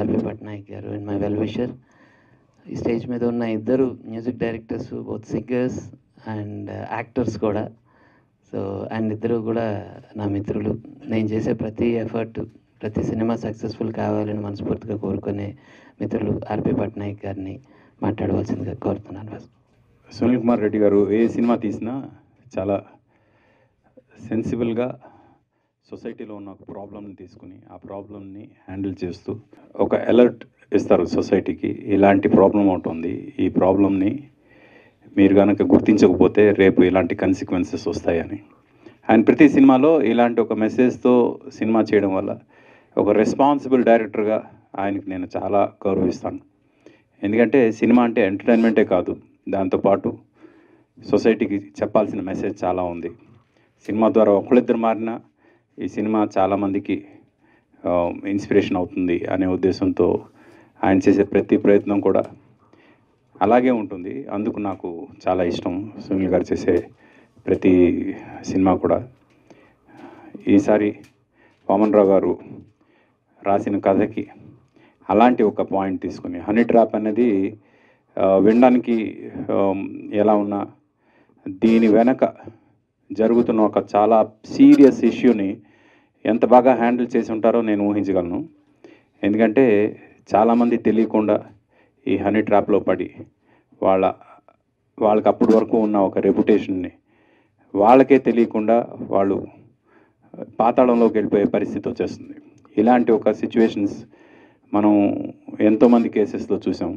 ఆర్పి పట్నాయక్ గారు and my well wisher ఈ stage మీద ఉన్న ఇద్దరు music directors both singers and actors కూడా సో అండ్ ఇద్దరు కూడా నా మిత్రులు నేను చేసే ప్రతి ఎఫర్ట్ ప్రతి సినిమా సక్సెస్ఫుల్ కావాలని మనస్ఫూర్తిగా కోరుకునే మిత్రులు ఆర్పి పట్నాయక్ గారిని మాట్లాడవలసిందిగా కోరుతున్నాను ఫస్ట్ సునీల్ కుమార్ రెడ్డి గారు ఏ సినిమా తీసినా చాలా సెన్సిబుల్గా సొసైటీలో ఉన్న ఒక ప్రాబ్లమ్ని తీసుకుని ఆ ప్రాబ్లమ్ని హ్యాండిల్ చేస్తూ ఒక అలర్ట్ ఇస్తారు సొసైటీకి ఇలాంటి ప్రాబ్లం ఒకటి ఉంది ఈ ప్రాబ్లమ్ని మీరు కనుక గుర్తించకపోతే రేపు ఇలాంటి కన్సిక్వెన్సెస్ వస్తాయని ఆయన ప్రతి సినిమాలో ఇలాంటి ఒక మెసేజ్తో సినిమా చేయడం వల్ల ఒక రెస్పాన్సిబుల్ డైరెక్టర్గా ఆయనకి నేను చాలా గౌరవిస్తాను ఎందుకంటే సినిమా అంటే ఎంటర్టైన్మెంటే కాదు దాంతోపాటు సొసైటీకి చెప్పాల్సిన మెసేజ్ చాలా ఉంది సినిమా ద్వారా ఒకళ్ళిద్దరు మారినా ఈ సినిమా చాలామందికి ఇన్స్పిరేషన్ అవుతుంది అనే ఉద్దేశంతో ఆయన చేసే ప్రతి ప్రయత్నం కూడా అలాగే ఉంటుంది అందుకు నాకు చాలా ఇష్టం సునీల్ గారు చేసే ప్రతి సినిమా కూడా ఈసారి వామన్ రావు గారు రాసిన కథకి అలాంటి ఒక పాయింట్ తీసుకుని హనీ ట్రాప్ అనేది ఆ, వినడానికి ఆ, ఎలా ఉన్నా దీని వెనక జరుగుతున్న ఒక చాలా సీరియస్ ఇష్యూని ఎంత బాగా హ్యాండిల్ చేసి ఉంటారో నేను ఊహించగలను ఎందుకంటే చాలామంది తెలియకుండా ఈ హనీ ట్రాప్లో పడి వాళ్ళ వాళ్ళకి అప్పటి వరకు ఉన్న ఒక రెప్యుటేషన్ని వాళ్ళకే తెలియకుండా వాళ్ళు పాతాళంలోకి వెళ్ళిపోయే పరిస్థితి వచ్చేస్తుంది ఇలాంటి ఒక సిచ్యువేషన్స్ మనం ఎంతోమంది కేసెస్లో చూసాం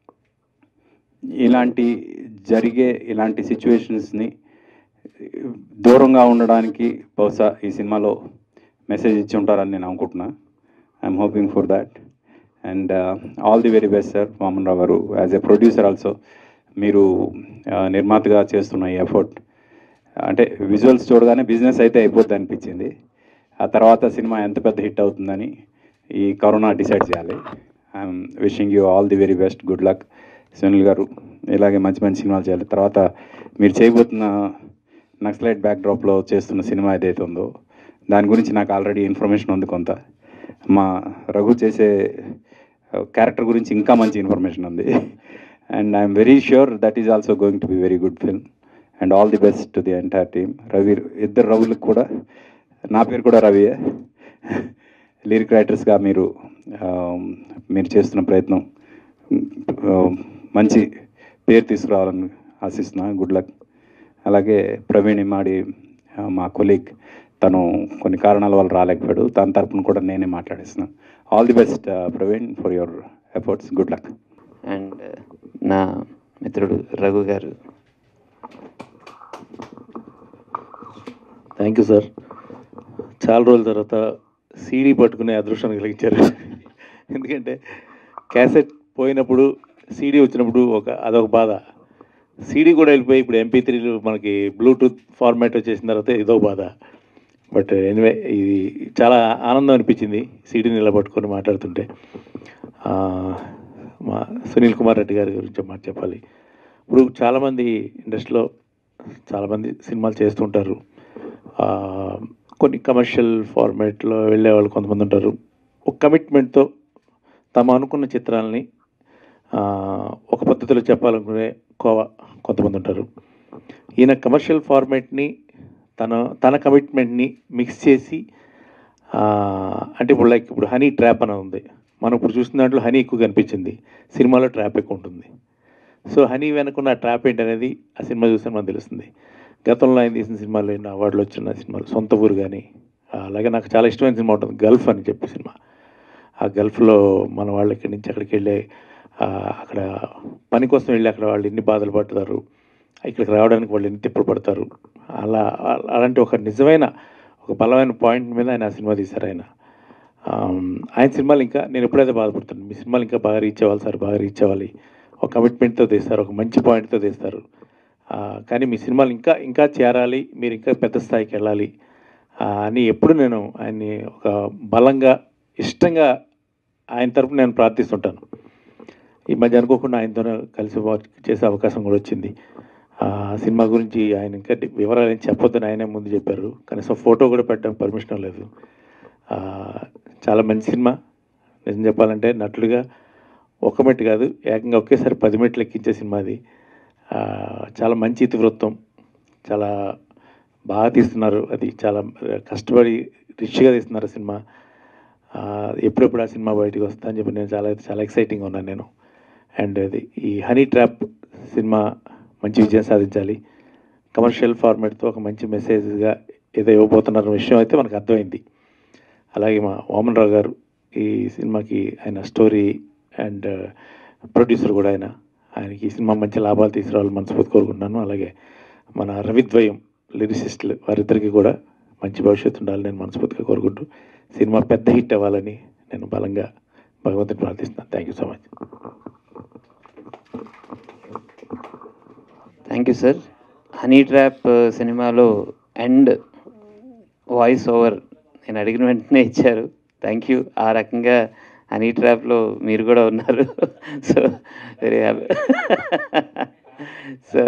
ఇలాంటి జరిగే ఇలాంటి సిచ్యువేషన్స్ని దూరంగా ఉండడానికి బహుశా ఈ సినిమాలో మెసేజ్ ఇచ్చి ఉంటారని నేను అనుకుంటున్నా I'm hoping for that and all the very best sir Vaman Rao గారు యాజ్ ఎ ప్రొడ్యూసర్ ఆల్సో మీరు uh, నిర్మాతగా చేస్తున్న ఈ ఎఫర్ట్ అంటే విజువల్స్ చూడగానే బిజినెస్ అయితే అయిపోద్ది అనిపించింది ఆ తర్వాత సినిమా ఎంత పెద్ద హిట్ అవుతుందని ఈ కరోనా డిసైడ్ చేయాలి I'm wishing you all the very best good luck Sunil గారు ఇలాగే మంచి మంచి సినిమాలు చేయాలి తర్వాత మీరు చేయబోతున్న నక్సలైట్ బ్యాక్డ్రాప్లో చేస్తున్న సినిమా ఏదైతే ఉందో దాని గురించి నాకు ఆల్రెడీ ఇన్ఫర్మేషన్ ఉంది కొంత మా రఘు చేసే క్యారెక్టర్ గురించి ఇంకా మంచి ఇన్ఫర్మేషన్ ఉంది and I'm very sure that is also going to be very good film and all the best to the entire team Ravi ఇద్దరు రవులకు కూడా నా పేరు కూడా రవియే లిరిక్ రైటర్స్గా మీరు ఆ, మీరు చేస్తున్న ప్రయత్నం ఆ, మంచి పేరు తీసుకురావాలని ఆశిస్తున్నా గుడ్ లక్ అలాగే ప్రవీణ్ ఇమాడి ఆ, మా కొలీగ్ తను కొన్ని కారణాల వల్ల రాలేకపోయాడు తన తరపున కూడా నేనే మాట్లాడేస్తున్నాను all the best Praveen for your efforts good luck and నా మిత్రుడు రఘు గారు థ్యాంక్ యూ సార్ చాలా రోజుల తర్వాత సీడీ పట్టుకునే అదృష్టాన్ని కలిగించారు ఎందుకంటే క్యాసెట్ పోయినప్పుడు సీడీ వచ్చినప్పుడు ఒక అదొక బాధ సీడీ కూడా వెళ్ళిపోయి ఇప్పుడు ఎంపీ త్రీలు మనకి బ్లూటూత్ ఫార్మాట్ వచ్చేసిన తర్వాత ఇదో బాధ బట్ ఎనివే ఇది చాలా ఆనందం అనిపించింది సీడీని ఇలా పట్టుకొని మాట్లాడుతుంటే ఆ, మా సునీల్ కుమార్ రెడ్డి గారి గురించి మాట చెప్పాలి ఇప్పుడు చాలామంది ఇండస్ట్రీలో చాలామంది సినిమాలు చేస్తుంటారు ఆ, కొన్ని కమర్షియల్ ఫార్మాట్లో వెళ్ళే వాళ్ళు కొంతమంది ఉంటారు ఒక కమిట్మెంట్తో తమ అనుకున్న చిత్రాలని ఆ, ఒక పద్ధతిలో చెప్పాలనుకునే కోవ కొంతమంది ఉంటారు ఈయన కమర్షియల్ ఫార్మాట్ని తన తన కమిట్మెంట్ని మిక్స్ చేసి ఆ, అంటే ఇప్పుడు లైక్ ఇప్పుడు హనీ ట్రాప్ అని ఉంది మనం ఇప్పుడు చూసిన దాంట్లో హనీ ఎక్కువ కనిపించింది సినిమాలో ట్రాప్ ఎక్కువ ఉంటుంది సో హనీ వెనుకున్న ట్రాప్ ఏంటి అనేది ఆ సినిమా చూస్తే మనకు తెలుస్తుంది గతంలో ఆయన తీసిన సినిమాలు ఎన్నో అవార్డులు వచ్చిన సినిమాలు సొంత ఊరు కానీ అలాగే నాకు చాలా ఇష్టమైన సినిమా ఉంటుంది గల్ఫ్ అని చెప్పి సినిమా ఆ గల్ఫ్లో మన వాళ్ళు ఇక్కడి నుంచి అక్కడికి వెళ్ళి ఆ, అక్కడ పని కోసం వెళ్ళి అక్కడ వాళ్ళు ఎన్ని బాధలు పడతారు ఇక్కడికి రావడానికి వాళ్ళు ఎన్ని తిప్పలు పడతారు అలా అలా- అలాంటి ఒక నిజమైన ఒక బలమైన పాయింట్ మీద ఆయన ఆ సినిమా తీశారు ఆయన ఆమ్, ఆయన సినిమాలు ఇంకా నేను ఎప్పుడైతే బాధపడుతున్నాను మీ సినిమాలు ఇంకా బాగా రీచ్ అవ్వాలి సార్ బాగా రీచ్ అవ్వాలి ఒక కమిట్మెంట్తో తీస్తారు ఒక మంచి పాయింట్తో తీస్తారు ఆ, కానీ మీ సినిమాలు ఇంకా ఇంకా చేరాలి మీరు ఇంకా పెద్ద స్థాయికి వెళ్ళాలి ఆ, అని ఎప్పుడు నేను ఆయన్ని ఒక బలంగా ఇష్టంగా ఆయన తరపున నేను ప్రార్థిస్తుంటాను ఈ మధ్య అనుకోకుండా ఆయనతో కలిసి వర్క్ చేసే అవకాశం కూడా వచ్చింది ఆ సినిమా గురించి ఆయన ఇంకా డి- వివరాలు ఏం చెప్పొద్దని ఆయనే ముందు చెప్పారు కనీసం ఫోటో కూడా పెట్టడానికి పర్మిషన్ లేదు ఆ, చాలా మంచి సినిమా నిజం చెప్పాలంటే నటుడిగా ఒక మెట్టు కాదు ఏకంగా ఒకేసారి పది మెట్లు ఎక్కించే సినిమా అది ఆ, చాలా మంచి ఇతివృత్తం చాలా బాగా తీస్తున్నారు అది చాలా కష్టపడి రిచ్గా తీస్తున్నారు సినిమా ఆ, ఎప్పుడెప్పుడు ఆ సినిమా బయటకు వస్తా అని చెప్పి నేను చాలా చాలా ఎక్సైటింగ్గా ఉన్నాను నేను అండ్ అది ఈ హనీ ట్రాప్ సినిమా మంచి విజయం సాధించాలి కమర్షియల్ ఫార్మాట్తో ఒక మంచి మెసేజ్గా ఏదో ఇవ్వబోతున్న విషయం అయితే మనకు అర్థమైంది అలాగే మా వామన్ రావు గారు ఈ సినిమాకి ఆయన స్టోరీ అండ్ ప్రొడ్యూసర్ కూడా ఆయన ఆయనకి ఈ సినిమా మంచి లాభాలు తీసుకురావాలని మనస్ఫూర్తి కోరుకుంటున్నాను అలాగే మన రవిద్వయం లిరిసిస్టులు వారిద్దరికి కూడా మంచి భవిష్యత్తు ఉండాలని నేను మనస్ఫూర్తిగా కోరుకుంటూ సినిమా పెద్ద హిట్ అవ్వాలని నేను బలంగా భగవంతుని ప్రార్థిస్తున్నాను thank you so much thank you sir honey trap సినిమాలో ఎండ్ వాయిస్ ఓవర్ నేను అడిగిన వెంటనే ఇచ్చారు థ్యాంక్ యూ ఆ రకంగా హనీ ట్రాప్లో మీరు కూడా ఉన్నారు so very happy so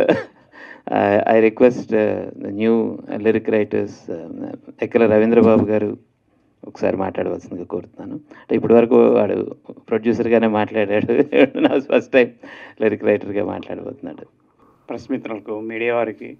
I request the new lyric writers Ekkala Ravindrababu గారు ఒకసారి మాట్లాడవలసిందిగా కోరుతున్నాను అంటే ఇప్పటి వరకు వాడు ప్రొడ్యూసర్గానే మాట్లాడాడు నా ఫస్ట్ టైం లిరిక్ రైటర్గా మాట్లాడబోతున్నాడు ప్రెస్ మిత్రులకు మీడియా వారికి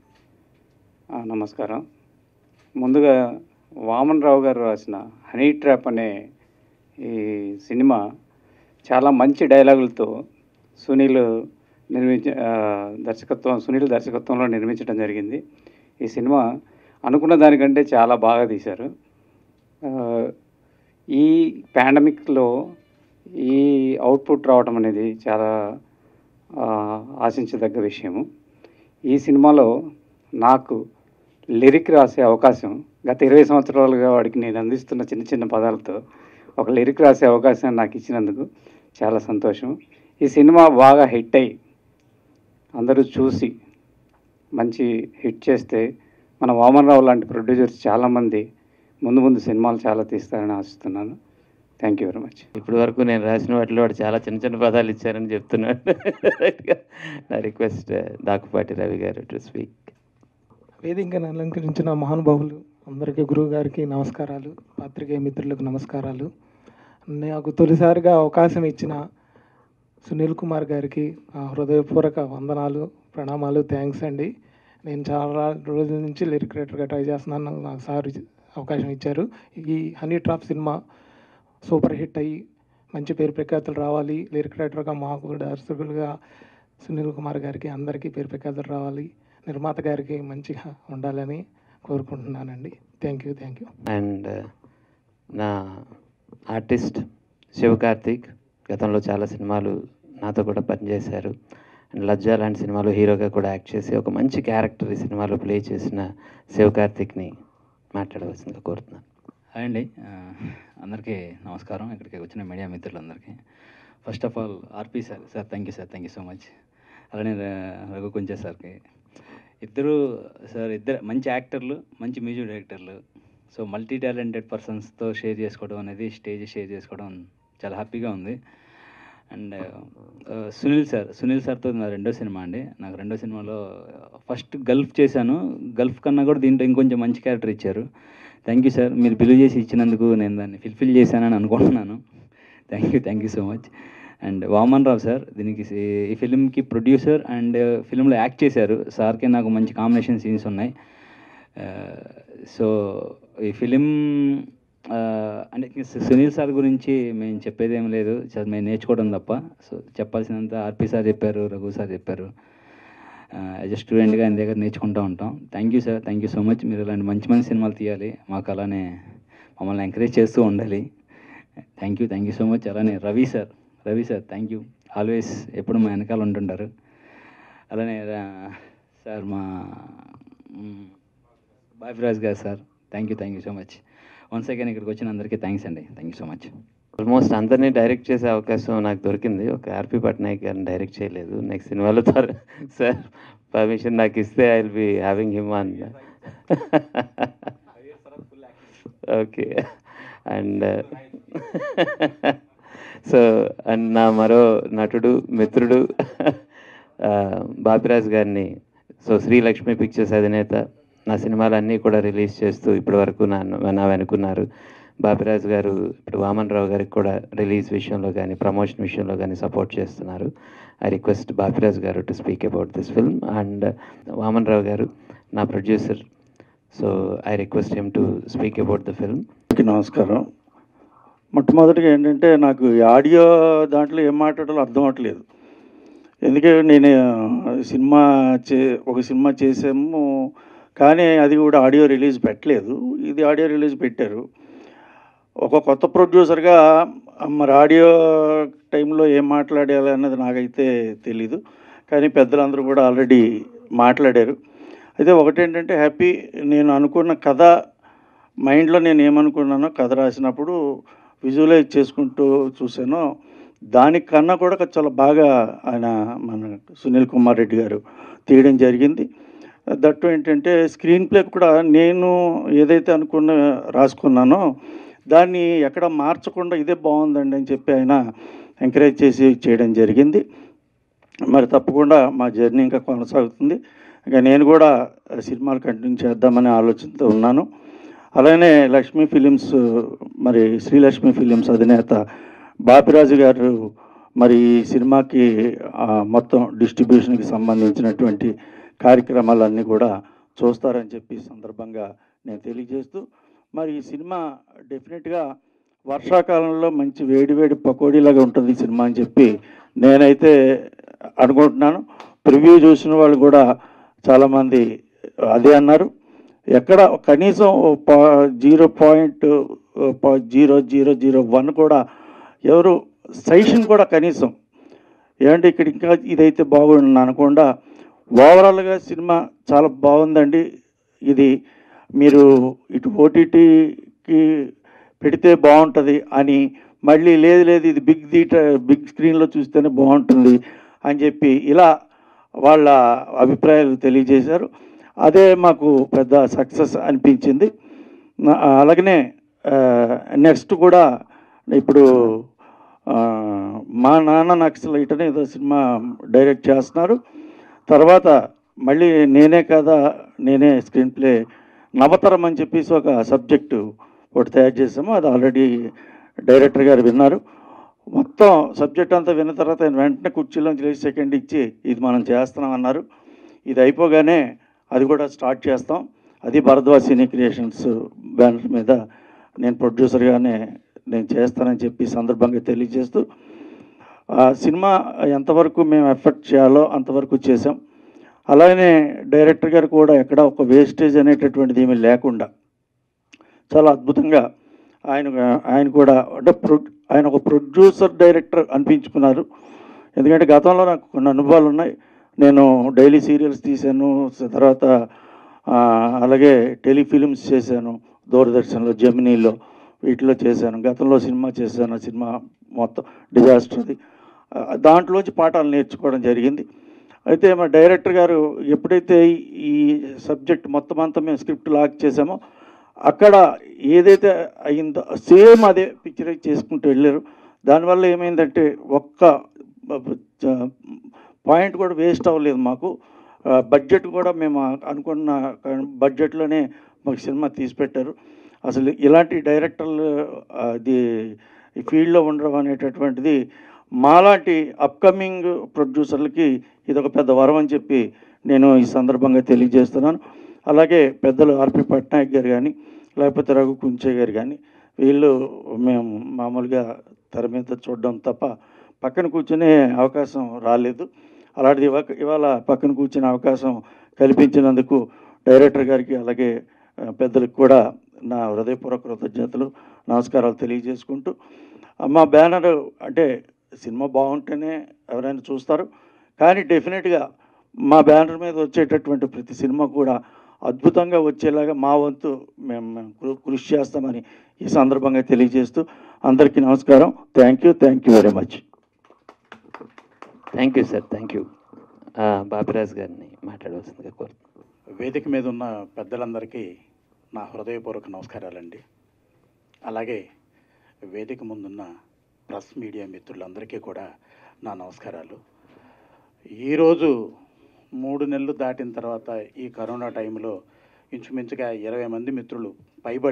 ఆ, నమస్కారం ముందుగా వామన్ రావు గారు రాసిన హనీ ట్రాప్ అనే ఈ సినిమా చాలా మంచి డైలాగులతో సునీల్ నిర్మించ ఆ, దర్శకత్వం సునీల్ దర్శకత్వంలో నిర్మించడం జరిగింది ఈ సినిమా అనుకున్న దానికంటే చాలా బాగా తీశారు ఆ, ఈ పాండమిక్లో ఈ అవుట్పుట్ రావడం అనేది చాలా ఆ, ఆశించదగ్గ విషయము ఈ సినిమాలో నాకు లిరిక్ రాసే అవకాశం గత ఇరవై సంవత్సరాలుగా వాడికి నేను అందిస్తున్న చిన్న చిన్న పదాలతో ఒక లిరిక్ రాసే అవకాశం నాకు ఇచ్చినందుకు చాలా సంతోషం ఈ సినిమా బాగా హిట్ అయ్యి అందరూ చూసి మంచి హిట్ చేస్తే మన వామన్ రావు లాంటి ప్రొడ్యూసర్స్ చాలామంది ముందు ముందు సినిమాలు చాలా తీస్తారని ఆశిస్తున్నాను థ్యాంక్ యూ వెరీ మచ్ ఇప్పటి వరకు నేను రాసిన వాటిలో వాడు చాలా చిన్న చిన్న పదాలు ఇచ్చారని చెప్తున్నాడు రైట్గా నా రిక్వెస్ట్ దాకుపాటి రవి గారు టు స్పీక్ వేదికను అలంకరించిన మహానుభావులు అందరికీ గురువు గారికి నమస్కారాలు పాత్రికేయ మిత్రులకు నమస్కారాలు నాకు తొలిసారిగా అవకాశం ఇచ్చిన సునీల్ కుమార్ గారికి నా హృదయపూర్వక వందనాలు ప్రణామాలు థ్యాంక్స్ అండి నేను చాలా రోజుల నుంచి లిరిక్ రైటర్గా ట్రై చేస్తున్నాను నాకు సార్ అవకాశం ఇచ్చారు ఈ honey trap cinema super hit అయ్యి మంచి పేరు ప్రఖ్యాతులు రావాలి లిరిక్ రైటర్గా మాకు దర్శకులుగా సునీల్ కుమార్ గారికి అందరికీ పేరు ప్రఖ్యాతులు రావాలి నిర్మాత గారికి మంచిగా ఉండాలని కోరుకుంటున్నానండి thank you thank you and నా ఆర్టిస్ట్ శివ కార్తీక్ గతంలో చాలా సినిమాలు నాతో కూడా పనిచేశారు అండ్ లజ్జా లాంటి సినిమాలో హీరోగా కూడా యాక్ట్ చేసి ఒక మంచి క్యారెక్టర్ ఈ సినిమాలో ప్లే చేసిన శివ కార్తీక్ని మాట్లాడవలసిందిగా కోరుతున్నాను హాయ్ అండి ఆ, అందరికీ నమస్కారం ఇక్కడికి వచ్చిన మీడియా మిత్రులందరికీ first of all RP sir sir thank you sir thank you so much అలానే ర- రఘు కుంచే సార్కి ఇద్దరు సార్ ఇద్దరు మంచి యాక్టర్లు మంచి మ్యూజిక్ డైరెక్టర్లు సో మల్టీ టాలెంటెడ్ పర్సన్స్తో షేర్ చేసుకోవడం అనేది స్టేజ్ షేర్ చేసుకోవడం చాలా హ్యాపీగా ఉంది అండ్ సునీల్ సార్ సునీల్ సార్తో నా రెండో సినిమా అండి నాకు రెండో సినిమాలో ఫస్ట్ గల్ఫ్ చేశాను గల్ఫ్ కన్నా కూడా దీంట్లో ఇంకొంచెం మంచి క్యారెక్టర్ ఇచ్చారు థ్యాంక్ యూ సార్ మీరు బిలీవ్ చేసి ఇచ్చినందుకు నేను దాన్ని ఫిల్ఫిల్ చేశానని అనుకుంటున్నాను thank you thank you so much and Vaman Rao sir దీనికి సి- ఈ ఫిలింకి ప్రొడ్యూసర్ అండ్ ఫిలింలో యాక్ట్ చేశారు సార్కి నాకు మంచి కాంబినేషన్ సీన్స్ ఉన్నాయి సో ఈ ఫిలిం అంటే ఇంక సు- సునీల్ సార్ గురించి మేము చెప్పేది ఏం లేదు సార్ మేము నేర్చుకోవడం తప్ప సో చెప్పాల్సినంత ఆర్పి సార్ చెప్పారు రఘు సార్ చెప్పారు యాజ్ ఎ స్టూడెంట్గా ఆయన దగ్గర నేర్చుకుంటూ ఉంటాం thank you sir thank you so much మీరు ఇలాంటి మంచి మంచి సినిమాలు తీయాలి మాకు అలానే మమ్మల్ని ఎంకరేజ్ చేస్తూ ఉండాలి thank you thank you so much అలానే Ravi sir Ravi sir thank you always ఎప్పుడు మా వెనకాల ఉంటుంటారు అలానే రా- సార్ మా మ్, బాబిరాజ్ గారు sir thank you thank you so much once again ఇక్కడికి వచ్చిన అందరికీ థ్యాంక్స్ అండి thank you so much almost అందరినీ డైరెక్ట్ చేసే అవకాశం నాకు దొరికింది ఒక ఆర్పి పట్నాయక్ గారిని డైరెక్ట్ చేయలేదు నెక్స్ట్ సినిమాలో త్వర సార్ పర్మిషన్ నాకు ఇస్తే I will be having him on okay and so and నా మరో నటుడు మిత్రుడు ఆ, బాపిరాజ్ గారిని సో శ్రీలక్ష్మి పిక్చర్స్ అధినేత నా సినిమాలన్నీ కూడా రిలీజ్ చేస్తూ ఇప్పటి వరకు నా నా వెనుకున్నారు బాపిరాజు గారు ఇప్పుడు వామన్ రావు గారికి కూడా రిలీజ్ విషయంలో కానీ ప్రమోషన్ విషయంలో కానీ సపోర్ట్ చేస్తున్నారు ఐ రిక్వెస్ట్ బాపిరాజు గారు to speak about this film and Vaman Rao గారు నా producer so I request him to speak about the film అందరికీ నమస్కారం మొట్టమొదటిగా ఏంటంటే నాకు ఈ ఆడియో దాంట్లో ఏం మాట్లాడాలో అర్థం అవ్వట్లేదు ఎందుకంటే నేను సినిమా చే ఒక సినిమా చేసాము కానీ అది కూడా ఆడియో రిలీజ్ పెట్టలేదు ఇది ఆడియో రిలీజ్ పెట్టారు ఒక కొత్త ప్రొడ్యూసర్గా మరి ఆడియో టైంలో ఏం మాట్లాడాలి అన్నది నాకైతే తెలీదు కానీ పెద్దలందరూ కూడా ఆల్రెడీ మాట్లాడారు అయితే ఒకటేంటంటే హ్యాపీ నేను అనుకున్న కథ మైండ్లో నేను ఏమనుకున్నానో కథ రాసినప్పుడు విజువలైజ్ చేసుకుంటూ చూసానో దానికన్నా కూడా చాలా బాగా ఆయన మన సునీల్ కుమార్ రెడ్డి గారు తీయడం జరిగింది దట్టు ఏంటంటే స్క్రీన్ ప్లే కూడా నేను ఏదైతే అనుకున్న రాసుకున్నానో దాన్ని ఎక్కడ మార్చకుండా ఇదే బాగుందండి అని చెప్పి ఆయన ఎంకరేజ్ చేసి చేయడం జరిగింది మరి తప్పకుండా మా జర్నీ ఇంకా కొనసాగుతుంది ఇంకా నేను కూడా సినిమాలు కంటిన్యూ చేద్దామనే ఆలోచనతో ఉన్నాను అలానే లక్ష్మీ ఫిలిమ్స్ మరి శ్రీలక్ష్మి ఫిలిమ్స్ అధినేత బాపిరాజు గారు మరి ఈ సినిమాకి ఆ, మొత్తం డిస్ట్రిబ్యూషన్కి సంబంధించినటువంటి కార్యక్రమాలన్నీ కూడా చూస్తారని చెప్పి ఈ సందర్భంగా నేను తెలియజేస్తూ మరి ఈ సినిమా డెఫినెట్గా వర్షాకాలంలో మంచి వేడి వేడి పకోడీలాగా ఉంటుంది ఈ సినిమా అని చెప్పి నేనైతే అనుకుంటున్నాను ప్రివ్యూ చూసిన వాళ్ళు కూడా చాలామంది అదే అన్నారు ఎక్కడ కనీసం zero point zero zero zero one కూడా ఎవరు సైషన్ కూడా కనీసం ఏమంటే ఇక్కడ ఇంకా ఇదైతే బాగుంది అనకుండా ఓవరాల్గా సినిమా చాలా బాగుందండి ఇది మీరు ఇటు ఓటీటీకి పెడితే బాగుంటుంది అని మళ్ళీ లేదు లేదు ఇది బిగ్ థియేటర్ బిగ్ స్క్రీన్లో చూస్తేనే బాగుంటుంది అని చెప్పి ఇలా వాళ్ళ అభిప్రాయాలు తెలియజేశారు అదే మాకు పెద్ద సక్సెస్ అనిపించింది నా- అలాగనే నెక్స్ట్ కూడా ఇప్పుడు ఆ, మా నాన్న నక్సలైట్ అని ఏదో సినిమా డైరెక్ట్ చేస్తున్నారు తర్వాత మళ్ళీ నేనే కదా నేనే స్క్రీన్ ప్లే నవతరం అని చెప్పేసి ఒక సబ్జెక్టు ఒకటి తయారు చేసాము అది ఆల్రెడీ డైరెక్టర్ గారు విన్నారు మొత్తం సబ్జెక్ట్ అంతా విన్న తర్వాత ఆయన వెంటనే కుర్చీలోంచి లేచి సెకండ్ ఇచ్చి ఇది మనం చేస్తున్నాం అన్నారు ఇది అయిపోగానే అది కూడా స్టార్ట్ చేస్తాం అది భరద్వాజ్ సినీ క్రియేషన్స్ బ్యానర్ మీద నేను ప్రొడ్యూసర్గానే నేను చేస్తానని చెప్పి ఈ సందర్భంగా తెలియజేస్తూ ఆ సినిమా ఎంతవరకు మేము ఎఫర్ట్ చేయాలో అంతవరకు చేసాం అలానే డైరెక్టర్ గారు కూడా ఎక్కడ ఒక వేస్టేజ్ అనేటటువంటిది ఏమీ లేకుండా చాలా అద్భుతంగా ఆయన ఆయన కూడా అంటే ప్రొ ఆయన ఒక ప్రొడ్యూసర్ డైరెక్టర్ అనిపించుకున్నారు ఎందుకంటే గతంలో నాకు కొన్ని అనుభవాలు ఉన్నాయి నేను డైలీ సీరియల్స్ తీశాను తర్వాత ఆ, అలాగే టెలిఫిలిమ్స్ చేశాను దూరదర్శన్లో జమినీలో వీటిలో చేశాను గతంలో సినిమా చేశాను ఆ సినిమా మొత్తం డిజాస్టర్ది ఆ, దాంట్లోంచి పాఠాలు నేర్చుకోవడం జరిగింది అయితే మా డైరెక్టర్ గారు ఎప్పుడైతే ఈ సబ్జెక్ట్ మొత్తం అంతా మేము స్క్రిప్ట్ లాక్ చేసామో అక్కడ ఏదైతే అయిందో సేమ్ అదే పిక్చరైజ్ చేసుకుంటూ వెళ్ళారు దానివల్ల ఏమైందంటే ఒక్క పాయింట్ కూడా వేస్ట్ అవ్వలేదు మాకు బడ్జెట్ కూడా మేము అనుకున్న బడ్జెట్లోనే మాకు సినిమా తీసి పెట్టారు అసలు ఇలాంటి డైరెక్టర్లు అది ఈ ఫీల్డ్లో ఉండడం అనేటటువంటిది మాలాంటి అప్కమింగ్ ప్రొడ్యూసర్లకి ఇది ఒక పెద్ద వరం అని చెప్పి నేను ఈ సందర్భంగా తెలియజేస్తున్నాను అలాగే పెద్దలు ఆర్పి పట్నాయక్ గారు కానీ లేకపోతే రఘు కుంచే గారు కానీ వీళ్ళు మేము మామూలుగా తెర మీద చూడడం తప్ప పక్కన కూర్చునే అవకాశం రాలేదు అలాంటిది ఇవాళ ఇవాళ పక్కన కూర్చునే అవకాశం కల్పించినందుకు డైరెక్టర్ గారికి అలాగే ఆ, పెద్దలకు కూడా నా హృదయపూర్వక కృతజ్ఞతలు నమస్కారాలు తెలియజేసుకుంటూ ఆ, మా బ్యానర్ అంటే సినిమా బాగుంటేనే ఎవరైనా చూస్తారు కానీ డెఫినెట్గా మా బ్యానర్ మీద వచ్చేటటువంటి ప్రతి సినిమా కూడా అద్భుతంగా వచ్చేలాగా మా వంతు మేము మేము కృ- కృషి చేస్తామని ఈ సందర్భంగా తెలియజేస్తూ అందరికీ నమస్కారం thank you thank you very much thank you sir thank you Bapiraj గారిని మాట్లాడవలసిందిగా కోరుతున్నాను వేదిక మీద ఉన్న పెద్దలందరికీ నా హృదయపూర్వక నమస్కారాలండి అలాగే వేదిక ముందున్న ప్రెస్ మీడియా మిత్రులందరికీ కూడా నా నమస్కారాలు ఈరోజు మూడు నెలలు దాటిన తర్వాత ఈ కరోనా టైంలో ఇంచుమించుగా ఇరవై మంది మిత్రులు పైబడి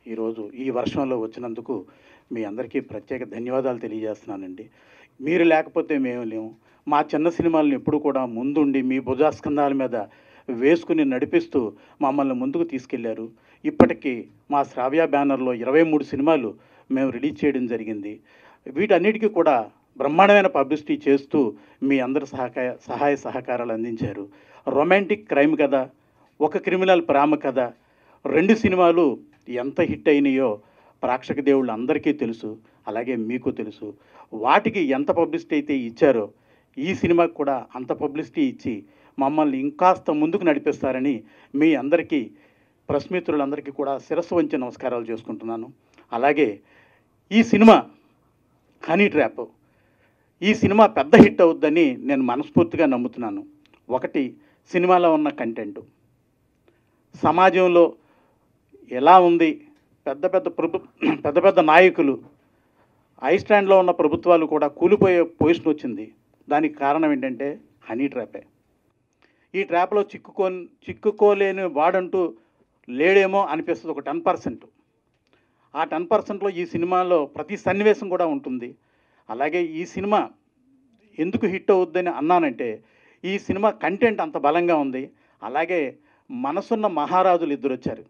ఈరోజు ఈ వర్షంలో వచ్చినందుకు మీ అందరికీ ప్రత్యేక ధన్యవాదాలు తెలియజేస్తున్నానండి మీరు లేకపోతే మేము లేము మా చిన్న సినిమాలను ఎప్పుడు కూడా ముందుండి మీ భుజాస్కంధాల మీద వేసుకుని నడిపిస్తూ మమ్మల్ని ముందుకు తీసుకెళ్లారు ఇప్పటికీ మా శ్రావ్య బ్యానర్లో ఇరవై మూడు సినిమాలు మేము రిలీజ్ చేయడం జరిగింది వీటన్నిటికీ కూడా బ్రహ్మాండమైన పబ్లిసిటీ చేస్తూ మీ అందరి సహకాయ సహాయ సహకారాలు అందించారు రొమాంటిక్ క్రైమ్ కథ ఒక క్రిమినల్ ప్రేమ కథ రెండు సినిమాలు ఎంత హిట్ అయినాయో ప్రేక్షక దేవుళ్ళు అందరికీ తెలుసు అలాగే మీకు తెలుసు వాటికి ఎంత పబ్లిసిటీ అయితే ఇచ్చారో ఈ సినిమాకి కూడా అంత పబ్లిసిటీ ఇచ్చి మమ్మల్ని ఇంకాస్త ముందుకు నడిపిస్తారని మీ అందరికీ ప్రెస్ మిత్రులందరికీ కూడా శిరస్సు వంచి నమస్కారాలు చేసుకుంటున్నాను అలాగే ఈ సినిమా హనీ ట్రాప్ ఈ సినిమా పెద్ద హిట్ అవుద్దని నేను మనస్ఫూర్తిగా నమ్ముతున్నాను ఒకటి సినిమాలో ఉన్న కంటెంట్ సమాజంలో ఎలా ఉంది పెద్ద పెద్ద ప్రభు పెద్ద పెద్ద నాయకులు ఐ స్టాండ్లో ఉన్న ప్రభుత్వాలు కూడా కూలిపోయే పొజిషన్ వచ్చింది దానికి కారణం ఏంటంటే హనీ ట్రాపే ఈ ట్రాప్లో చిక్కుకో చిక్కుకోలేని వాడంటూ లేడేమో అనిపిస్తుంది ఒక టెన్ పర్సెంట్ ఆ టెన్ పర్సెంట్లో ఈ సినిమాలో ప్రతి సన్నివేశం కూడా ఉంటుంది అలాగే ఈ సినిమా ఎందుకు హిట్ అవుద్దని అన్నానంటే ఈ సినిమా కంటెంట్ అంత బలంగా ఉంది అలాగే మనసున్న మహారాజులు ఇద్దరు వచ్చారు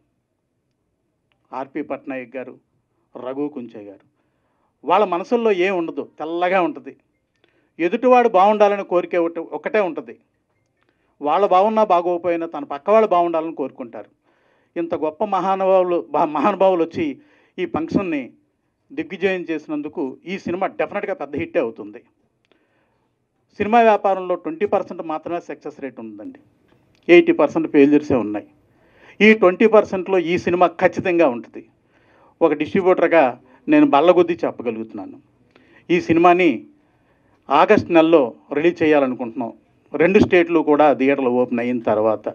ఆర్పి పట్నాయక్ గారు రఘు కుంచే గారు వాళ్ళ మనసుల్లో ఏం ఉండదు తెల్లగా ఉంటుంది ఎదుటివాడు బాగుండాలని కోరిక ఒకటి- ఒకటే ఉంటుంది వాళ్ళు బాగున్నా బాగోకపోయినా తన పక్క వాళ్ళు బాగుండాలని కోరుకుంటారు ఇంత గొప్ప మహానుభావులు బా- మహానుభావులు వచ్చి ఈ ఫంక్షన్ని దిగ్విజయం చేసినందుకు ఈ సినిమా డెఫినెట్గా పెద్ద హిట్ అవుతుంది సినిమా వ్యాపారంలో ట్వంటీ పర్సెంట్ మాత్రమే సక్సెస్ రేట్ ఉందండి ఎయిటీ పర్సెంట్ ఫెయిల్యూర్సే ఉన్నాయి ఈ ట్వంటీ పర్సెంట్లో ఈ సినిమా ఖచ్చితంగా ఉంటుంది ఒక డిస్ట్రిబ్యూటర్గా నేను బల్లగొద్ది చెప్పగలుగుతున్నాను ఈ సినిమాని ఆగస్ట్ నెలలో రిలీజ్ చేయాలనుకుంటున్నాం రెండు స్టేట్లు కూడా థియేటర్లు ఓపెన్ అయిన తర్వాత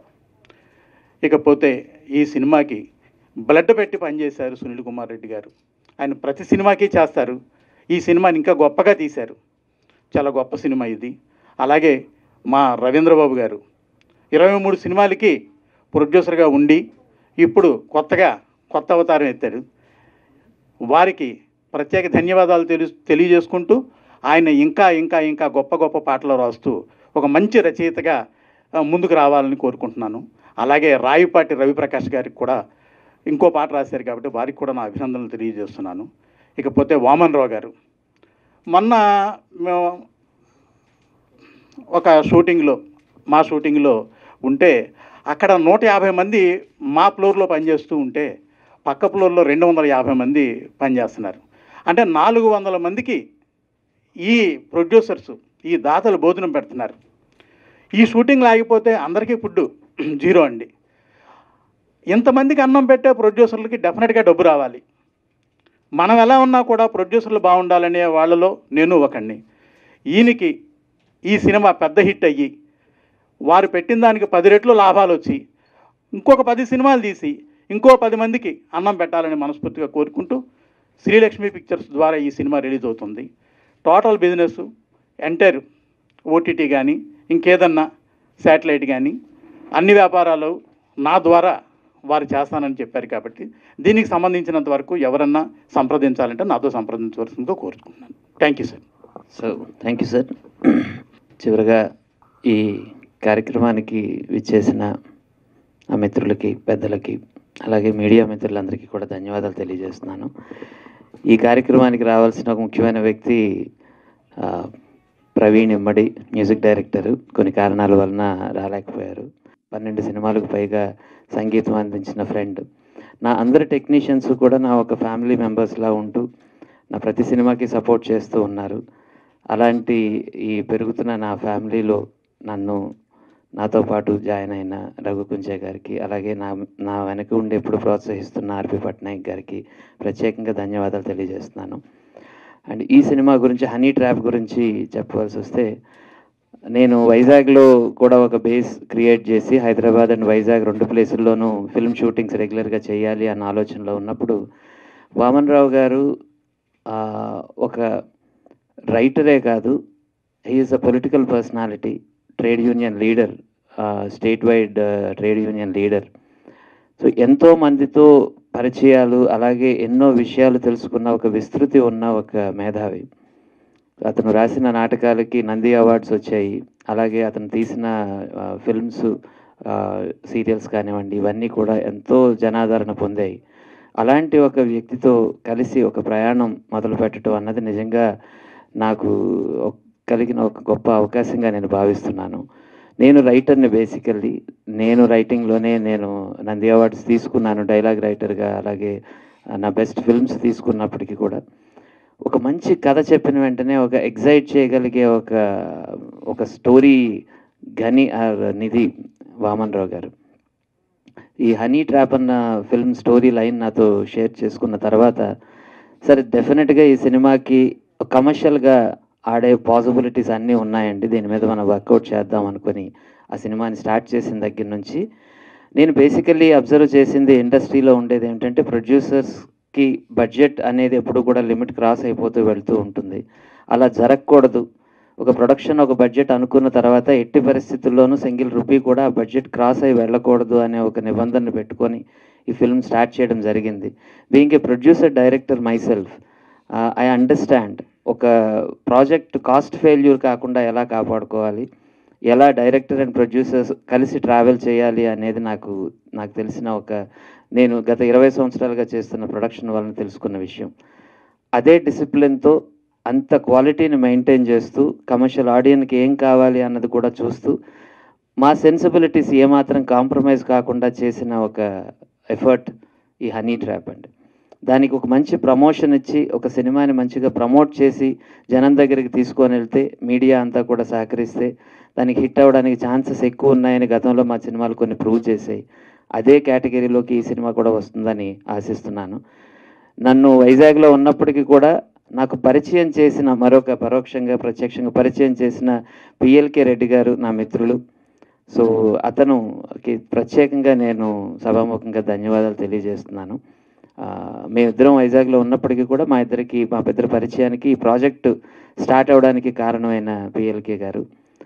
ఇకపోతే ఈ సినిమాకి బ్లడ్ పెట్టి పనిచేశారు సునీల్ కుమార్ రెడ్డి గారు ఆయన ప్రతి సినిమాకి చేస్తారు ఈ సినిమాని ఇంకా గొప్పగా తీశారు చాలా గొప్ప సినిమా ఇది అలాగే మా రవీంద్రబాబు గారు ఇరవై మూడు సినిమాలకి ప్రొడ్యూసర్గా ఉండి ఇప్పుడు కొత్తగా కొత్త అవతారం ఎత్తాడు వారికి ప్రత్యేక ధన్యవాదాలు తెలి తెలియజేసుకుంటూ ఆయన ఇంకా ఇంకా ఇంకా గొప్ప గొప్ప పాటలు రాస్తూ ఒక మంచి రచయితగా ఆ, ముందుకు రావాలని కోరుకుంటున్నాను అలాగే రాయిపాటి రవిప్రకాష్ గారికి కూడా ఇంకో పాట రాశారు కాబట్టి వారికి కూడా నా అభినందనలు తెలియజేస్తున్నాను ఇకపోతే వామన్ రావు గారు మొన్న మేము ఒక షూటింగ్లో మా షూటింగ్లో ఉంటే అక్కడ నూట యాభై మంది మా ఫ్లోర్లో పనిచేస్తూ ఉంటే పక్క ఫ్లోర్లో రెండు వందల యాభై మంది పనిచేస్తున్నారు అంటే నాలుగు వందల మందికి ఈ ప్రొడ్యూసర్స్ ఈ దాతలు భోజనం పెడుతున్నారు ఈ షూటింగ్ ఆగిపోతే అందరికీ ఫుడ్ జీరో అండి ఇంతమందికి అన్నం పెట్టే ప్రొడ్యూసర్లకి డెఫినెట్గా డబ్బు రావాలి మనం ఎలా ఉన్నా కూడా ప్రొడ్యూసర్లు బాగుండాలనే వాళ్ళలో నేను ఒకడిని ఈయనకి ఈ సినిమా పెద్ద హిట్ అయ్యి వారు పెట్టిన దానికి పది రెట్లు లాభాలు వచ్చి ఇంకొక పది సినిమాలు తీసి ఇంకో పది మందికి అన్నం పెట్టాలని మనస్ఫూర్తిగా కోరుకుంటూ శ్రీలక్ష్మి పిక్చర్స్ ద్వారా ఈ సినిమా రిలీజ్ అవుతుంది టోటల్ బిజినెస్ ఎంటైర్ ఓటీటీ కానీ ఇంకేదన్నా శాటిలైట్ కానీ అన్ని వ్యాపారాలు నా ద్వారా వారు చేస్తానని చెప్పారు కాబట్టి దీనికి సంబంధించినంత వరకు ఎవరన్నా సంప్రదించాలంటే నాతో సంప్రదించవలసిందిగా కోరుకుంటున్నాను thank you sir so thank you sir చివరగా ఈ కార్యక్రమానికి విచ్చేసిన ఆ మిత్రులకి పెద్దలకి అలాగే మీడియా మిత్రులందరికీ కూడా ధన్యవాదాలు తెలియజేస్తున్నాను ఈ కార్యక్రమానికి రావాల్సిన ఒక ముఖ్యమైన వ్యక్తి ఆ, ప్రవీణ్ ఇమ్మడి మ్యూజిక్ డైరెక్టర్ కొన్ని కారణాల వలన రాలేకపోయారు పన్నెండు సినిమాలకు పైగా సంగీతం అందించిన ఫ్రెండ్ నా అందరి టెక్నీషియన్స్ కూడా నా ఒక ఫ్యామిలీ మెంబర్స్లా ఉంటూ నా ప్రతి సినిమాకి సపోర్ట్ చేస్తూ ఉన్నారు అలాంటి ఈ పెరుగుతున్న నా ఫ్యామిలీలో నన్ను నాతో పాటు జాయిన్ అయిన రఘు కుంచే గారికి అలాగే నా నా వెనక ఉండి ఎప్పుడు ప్రోత్సహిస్తున్న ఆర్పి పట్నాయక్ గారికి ప్రత్యేకంగా ధన్యవాదాలు తెలియజేస్తున్నాను అండ్ ఈ సినిమా గురించి హనీ ట్రాప్ గురించి చెప్పవలసి వస్తే నేను వైజాగ్లో కూడా ఒక బేస్ క్రియేట్ చేసి హైదరాబాద్ అండ్ వైజాగ్ రెండు ప్లేసుల్లోనూ ఫిల్మ్ షూటింగ్స్ రెగ్యులర్గా చేయాలి అన్న ఆలోచనలో ఉన్నప్పుడు వామన్ రావు గారు ఆ, ఒక రైటరే కాదు he is a political personality trade union leader state wide trade union leader so ఎంతో మందితో పరిచయాలు అలాగే ఎన్నో విషయాలు తెలుసుకున్న ఒక విస్తృతి ఉన్న ఒక మేధావి అతను రాసిన నాటకాలకి నంది అవార్డ్స్ వచ్చాయి అలాగే అతను తీసిన ఫిల్మ్స్ సీరియల్స్ కానివ్వండి ఇవన్నీ కూడా ఎంతో జనాదరణ పొందాయి అలాంటి ఒక వ్యక్తితో కలిసి ఒక ప్రయాణం మొదలు పెట్టడం అన్నది నిజంగా నాకు ఒక- కలిగిన ఒక గొప్ప అవకాశంగా నేను భావిస్తున్నాను నేను రైటర్ని బేసికల్లీ నేను రైటింగ్లోనే నేను నంది అవార్డ్స్ తీసుకున్నాను డైలాగ్ రైటర్గా అలాగే ఆ, నా బెస్ట్ ఫిల్మ్స్ తీసుకున్నప్పటికీ కూడా ఒక మంచి కథ చెప్పిన వెంటనే ఒక ఎగ్జైట్ చేయగలిగే ఒక ఒక స్టోరీ గని ఆ నిధి వామన్ రావు గారు ఈ హనీ ట్రాప్ అన్న ఫిల్మ్ స్టోరీ లైన్ నాతో షేర్ చేసుకున్న తర్వాత సరే డెఫినెట్గా ఈ సినిమాకి కమర్షియల్గా ఆడే పాసిబిలిటీస్ అన్నీ ఉన్నాయండి దీని మీద మనం వర్కౌట్ చేద్దాం అనుకొని ఆ సినిమాని స్టార్ట్ చేసిన దగ్గర నుంచి నేను బేసికల్లీ అబ్జర్వ్ చేసింది ఇండస్ట్రీలో ఉండేది ఏంటంటే ప్రొడ్యూసర్స్కి బడ్జెట్ అనేది ఎప్పుడు కూడా లిమిట్ క్రాస్ అయిపోతూ వెళ్తూ ఉంటుంది అలా జరగకూడదు ఒక ప్రొడక్షన్ ఒక బడ్జెట్ అనుకున్న తర్వాత ఎట్టి పరిస్థితుల్లోనూ సింగిల్ రూపీ కూడా ఆ బడ్జెట్ క్రాస్ అయి వెళ్ళకూడదు అనే ఒక నిబంధన పెట్టుకొని ఈ ఫిల్మ్ స్టార్ట్ చేయడం జరిగింది being a producer director myself I understand ఒక ప్రాజెక్ట్ కాస్ట్ ఫెయిల్యూర్ కాకుండా ఎలా కాపాడుకోవాలి ఎలా డైరెక్టర్ అండ్ ప్రొడ్యూసర్స్ కలిసి ట్రావెల్ చేయాలి అనేది నాకు నాకు తెలిసిన ఒక నేను గత ఇరవై సంవత్సరాలుగా చేస్తున్న ప్రొడక్షన్ వలన తెలుసుకున్న విషయం అదే డిసిప్లిన్తో అంత క్వాలిటీని మెయింటైన్ చేస్తూ కమర్షియల్ ఆడియన్కి ఏం కావాలి అన్నది కూడా చూస్తూ మా సెన్సిబిలిటీస్ ఏమాత్రం కాంప్రమైజ్ కాకుండా చేసిన ఒక ఎఫర్ట్ ఈ హనీ ట్రాప్ అండి దానికి ఒక మంచి ప్రమోషన్ ఇచ్చి ఒక సినిమాని మంచిగా ప్రమోట్ చేసి జనం దగ్గరికి తీసుకొని వెళ్తే మీడియా అంతా కూడా సహకరిస్తే దానికి హిట్ అవ్వడానికి ఛాన్సెస్ ఎక్కువ ఉన్నాయని గతంలో మా సినిమాలు కొన్ని ప్రూవ్ చేసాయి అదే కేటగిరీలోకి ఈ సినిమా కూడా వస్తుందని ఆశిస్తున్నాను నన్ను వైజాగ్లో ఉన్నప్పటికీ కూడా నాకు పరిచయం చేసిన మరొక పరోక్షంగా ప్రత్యక్షంగా పరిచయం చేసిన పిఎల్కే రెడ్డి గారు నా మిత్రులు సో అతనుకి ప్రత్యేకంగా నేను సభాముఖంగా ధన్యవాదాలు తెలియజేస్తున్నాను ఆ, మేమిద్దరం వైజాగ్లో ఉన్నప్పటికీ కూడా మా ఇద్దరికి మా ఇద్దరి పరిచయానికి ఈ ప్రాజెక్టు స్టార్ట్ అవ్వడానికి కారణమైన పిఎల్కే గారు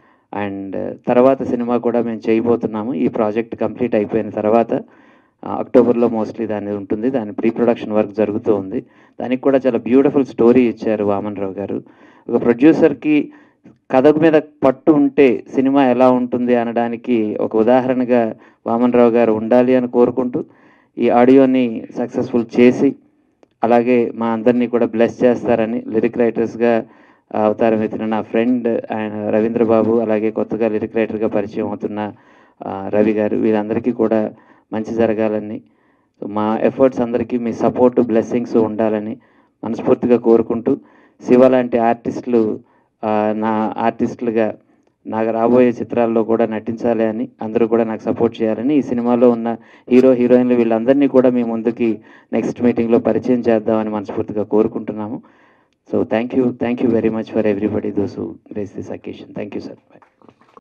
అండ్ తర్వాత సినిమా కూడా మేము చేయబోతున్నాము ఈ ప్రాజెక్ట్ కంప్లీట్ అయిపోయిన తర్వాత ఆ, అక్టోబర్లో మోస్ట్లీ దాని ఉంటుంది దాని ప్రీ ప్రొడక్షన్ వర్క్ జరుగుతూ ఉంది దానికి కూడా చాలా బ్యూటిఫుల్ స్టోరీ ఇచ్చారు వామన్ రావు గారు ఒక ప్రొడ్యూసర్కి కథ మీద పట్టు ఉంటే సినిమా ఎలా ఉంటుంది అనడానికి ఒక ఉదాహరణగా వామన్ రావు గారు ఉండాలి అని కోరుకుంటూ ఈ ఆడియోని సక్సెస్ఫుల్ చేసి అలాగే మా అందరినీ కూడా బ్లెస్ చేస్తారని లిరిక్ రైటర్స్గా అవతారం ఎత్తిన నా ఫ్రెండ్ ఆయన రవీంద్ర బాబు అలాగే కొత్తగా లిరిక్ రైటర్గా పరిచయం అవుతున్న ఆ, రవి గారు వీళ్ళందరికీ కూడా మంచి జరగాలని మా ఎఫర్ట్స్ అందరికీ మీ సపోర్ట్ బ్లెస్సింగ్స్ ఉండాలని మనస్ఫూర్తిగా కోరుకుంటూ శివ లాంటి ఆర్టిస్టులు ఆ, నా ఆర్టిస్టులుగా నాకు రాబోయే చిత్రాల్లో కూడా నటించాలి అని అందరూ కూడా నాకు సపోర్ట్ చేయాలని ఈ సినిమాలో ఉన్న హీరో హీరోయిన్లు వీళ్ళందరినీ కూడా మీ ముందుకి నెక్స్ట్ మీటింగ్లో పరిచయం చేద్దామని మనస్ఫూర్తిగా కోరుకుంటున్నాము so thank you thank you very much for everybody those grace this occasion thank you sir by